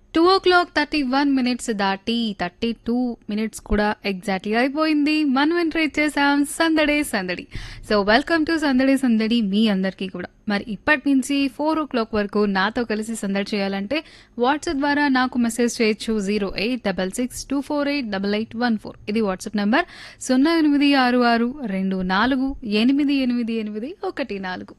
two o'clock thirty one minutes దాటి thirty two minutes కూడా exactly అయిపోయింది మనం ఎంటర్ ఇచ్చేసాం సందడే సందడి సో వెల్కమ్ టు సందడే సందడి మీ అందరికీ కూడా మరి ఇప్పటి నుంచి ఫోర్ ఓ క్లాక్ వరకు నాతో కలిసి సందడి చేయాలంటే వాట్సాప్ ద్వారా నాకు మెసేజ్ చేయొచ్చు zero eight double six two four eight double eight one four ఇది వాట్సాప్ నెంబర్ సున్నా ఎనిమిది ఆరు ఆరు రెండు నాలుగు ఎనిమిది ఎనిమిది ఎనిమిది ఒకటి నాలుగు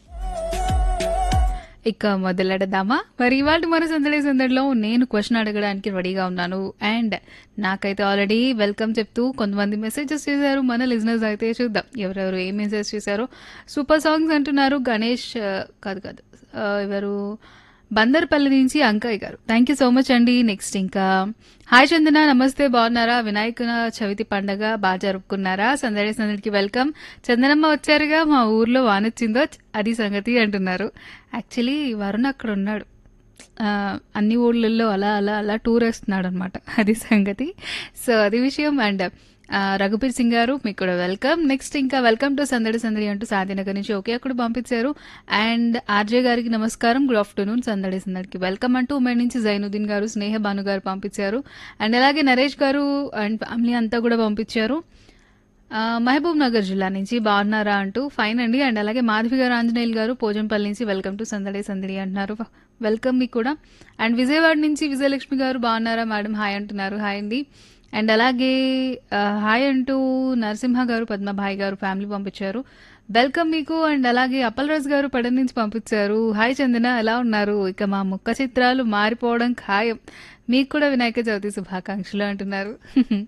ఇక మొదలెడదామా మరి ఇవాళ మన సందడి సందడిలో నేను క్వశ్చన్ అడగడానికి రెడీగా ఉన్నాను అండ్ నాకైతే ఆల్రెడీ వెల్కమ్ చెప్తూ కొంతమంది మెసేజెస్ చేశారు మన లిజినెస్ అయితే చూద్దాం ఎవరెవరు ఏం మెసేజ్ చేశారో సూపర్ సాంగ్స్ అంటున్నారు గణేష్ ఆ, కాదు కాదు ఆ, ఎవరు బందర్పల్లి నుంచి Ankaiah garu thank you so much అండి నెక్స్ట్ ఇంకా హాయ్ చందన నమస్తే బాగున్నారా వినాయక చవితి పండగ బాగా జరుపుకున్నారా సందడి సందడికి వెల్కమ్ చందనమ్మ వచ్చారుగా మా ఊర్లో వానొచ్చిందో అది సంగతి అంటున్నారు యాక్చువల్లీ వరుణ్ అక్కడ ఉన్నాడు ఆ, అన్ని ఊళ్ళల్లో అలా అలా అలా టూర్ వేస్తున్నాడు అనమాట అది సంగతి సో అది విషయం అండ్ ఆ, రఘుబీర్ సింగ్ గారు మీకు కూడా వెల్కమ్ నెక్స్ట్ ఇంకా వెల్కమ్ టు సందడి సందడి అంటూ సాధినగర్ నుంచి ఓకే అక్కడ పంపించారు అండ్ ఆర్జే గారికి నమస్కారం గుడ్ ఆఫ్టర్నూన్ సందడి సందడికి వెల్కమ్ అంటూ ఉమెన్ నుంచి జైనుద్దీన్ గారు స్నేహ భాను గారు పంపించారు అండ్ అలాగే నరేష్ గారు అండ్ ఫ్యామిలీ అంతా కూడా పంపించారు ఆ, మహబూబ్ నగర్ జిల్లా నుంచి బాగున్నారా అంటూ ఫైన్ అండి అండ్ అలాగే మాధవి గారు ఆంజనేయులు గారు పోజంపల్లి నుంచి వెల్కమ్ టు సందడి సందడి అంటున్నారు వెల్కమ్ మీకు కూడా అండ్ విజయవాడ నుంచి విజయలక్ష్మి గారు బాగున్నారా మేడం హాయ్ అంటున్నారు హాయ్ అండి అండ్ అలాగే ఆ, హాయ్ అంటూ నరసింహ గారు పద్మభాయ్ గారు ఫ్యామిలీ పంపించారు వెల్కమ్ మీకు అండ్ అలాగే అప్పలరాజు గారు పడన నుంచి పంపించారు హాయ్ చందన ఎలా ఉన్నారు ఇక మా ముక్క చిత్రాలు మారిపోవడం ఖాయం మీకు కూడా వినాయక చవితి శుభాకాంక్షలు అంటున్నారు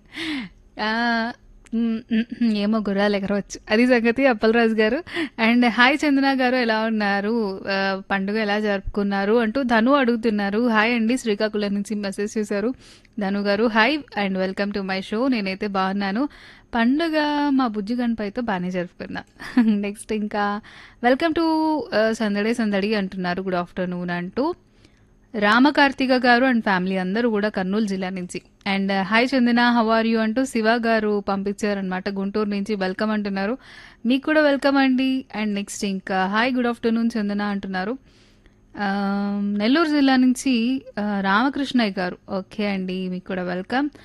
ఆ, మ్, మ్, మ్, ఏమో గుర్రాలు ఎగరవచ్చు అది సంగతి అప్పలరాజు గారు అండ్ హాయ్ చందన గారు ఎలా ఉన్నారు ఆ, పండుగ ఎలా జరుపుకున్నారు అంటూ ధను అడుగుతున్నారు హాయ్ అండి శ్రీకాకుళం నుంచి మెసేజ్ చేశారు Dhanu garu hi and welcome to my show నేనైతే బాగున్నాను పండుగ మా బుజ్జి గణపైతో బాగానే జరుపుకున్నా నెక్స్ట్ ఇంకా వెల్కమ్ టు సందడే సందడి అంటున్నారు గుడ్ ఆఫ్టర్నూన్ అంటూ రామకార్తిక గారు అండ్ ఫ్యామిలీ అందరూ కూడా కర్నూలు జిల్లా నుంచి and hi Chandana how are you అంటూ శివ గారు పంపించారనమాట గుంటూరు నుంచి వెల్కమ్ అంటున్నారు మీకు కూడా వెల్కమ్ అండి అండ్ నెక్స్ట్ ఇంకా హాయ్ గుడ్ ఆఫ్టర్నూన్ చందన అంటున్నారు ఆ, నెల్లూరు జిల్లా నుంచి ఆ, రామకృష్ణయ్య గారు ఓకే అండి మీకు కూడా వెల్కమ్